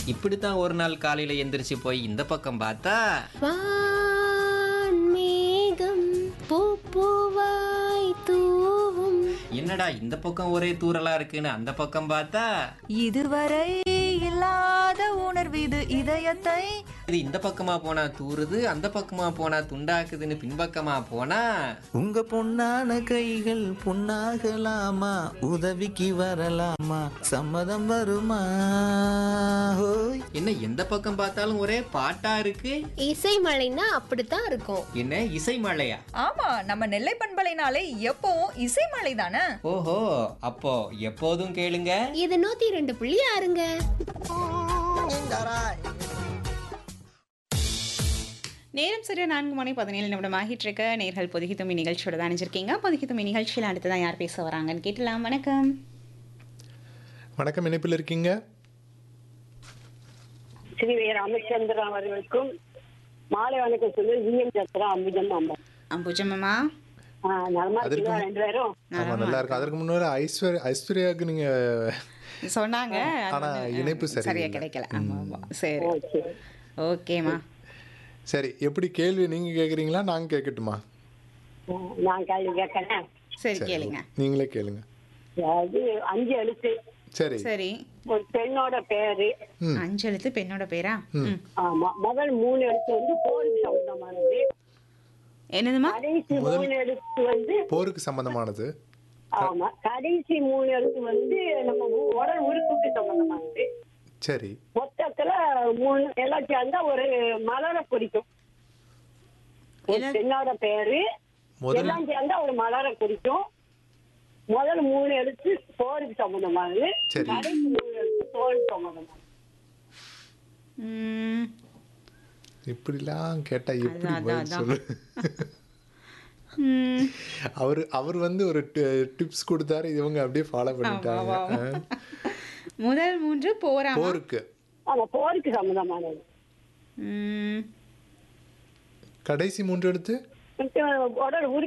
இப்படித்தான் ஒரு நாள் காலையில எந்திரிச்சு போய் இந்த பக்கம் பார்த்தா வான்மேகம் பூப்பூவாய் தூவும் என்னடா இந்த பக்கம் ஒரே தூரலா இருக்குன்னு அந்த பக்கம் பார்த்தா இதுவரை இல்லாத உணர்வு இது இதயத்தை இது இந்த பக்கமா போனா தூறுது அந்த பக்கமா போனா துண்டாக்குதுன்னு பின்பக்கமா போனா உங்க பொன்னான கைகள் பொன்னாகலாமா உதவிக்கு வரலாமா சம்மதம் வருமா ஹோய் என்ன எந்த பக்கம் பார்த்தாலும் ஒரே பாட்டா இருக்கு இசை மழைன்னா அப்படித்தான் இருக்கும் என்ன இசை மழையா ஆமா நம்ம நெல்லை பண்பலைனாலே எப்பவும் இசைமலை தானே ஓஹோ அப்போ எப்போதும் கேளுங்க இது நூத்தி ரெண்டு புள்ளி ஆறுங்க நேரம் சரியா நான்கு மணி பதினேழு நிமிடம் ஆகிட்டு இருக்க நேர்கள் பொதுகி தும்மி நிகழ்ச்சியோட தான் அணிஞ்சிருக்கீங்க பொதுகி தும்மி நிகழ்ச்சியில் அடுத்ததான் யார் பேச வராங்கன்னு கேட்டலாம் வணக்கம் வணக்கம் இணைப்பில் இருக்கீங்க ஸ்ரீ வே ராமச்சந்திரன் அவர்களுக்கும் மாலை வணக்கம் சொல்லி விஎம் சத்ரா அம்புஜம் அம்பம் அம்புஜம்மா நலமா அதற்கு இருக்கீங்களா முன்- ரெண்டு பேரும் ஆமா நல்லா இருக்கும் அதற்கு முன்னாடி ஐஸ்வர்யா ஐஸ்வர்யாவுக்கு நீங்க சொன்னாங்க அது ஆனா வந்து, இணைப்பு சரியா சரியில்லை. கிடைக்கல ஆமா ஆமா சரி ஓ, சரி. ஓகேம்மா சரி எப்படி கேள்வி நீங்க கேக்குறீங்களா நாங்க கேட்கட்டுமா ஆ, நான் கேள்வி கேட்கறேன் சரி சரி, கேளுங்க நீங்களே கேளுங்க அதாவது அஞ்சு எழுத்து சரி சரி ஒரு பெண்ணோட பேரு ம். அஞ்சு எழுத்து பெண்ணோட பேரா ம். ஆமா முதல் மூணு எழுத்து வந்து போருக்கு சம்பந்தமானது என்னதுமா கடைசி மூணு எழுத்து வந்து போருக்கு சம்பந்தமானது ஆமா கடைசி மூணு எழுத்து வந்து நம்ம உ- உடல் உறுப்புக்கு சம்பந்தமானது சரி மொத்தத்துல மூணு எல்லாம் சேர்ந்தா ஒரு மலரை குறிக்கும் ஒரு என்ன- பெண்ணோட பேரு முதல் எல்லாம் சேர்ந்தா ஒரு மலரை குறிக்கும் முதல் மூணு எழுத்து போருக்கு சம்பந்தமானது சரி. கடைசி மூணு எழுத்து தோலுக்கு சம்பந்தமானது ம், இப்படிலாம் கேட்டா எப்படி அதான், பதில் அதான், சொல்லு ம். அவர் அவர் வந்து ஒரு டிப்ஸ் கொடுத்தாரு இவங்க அப்படியே ஃபாலோ பண்ணிட்டாங்க ஆமா, ஆ. முதல் மூன்று போராமா போருக்கு ஆமா போருக்கு சம்பந்தமானது ம், கடைசி மூன்று எடுத்து உடல் உறுப்பு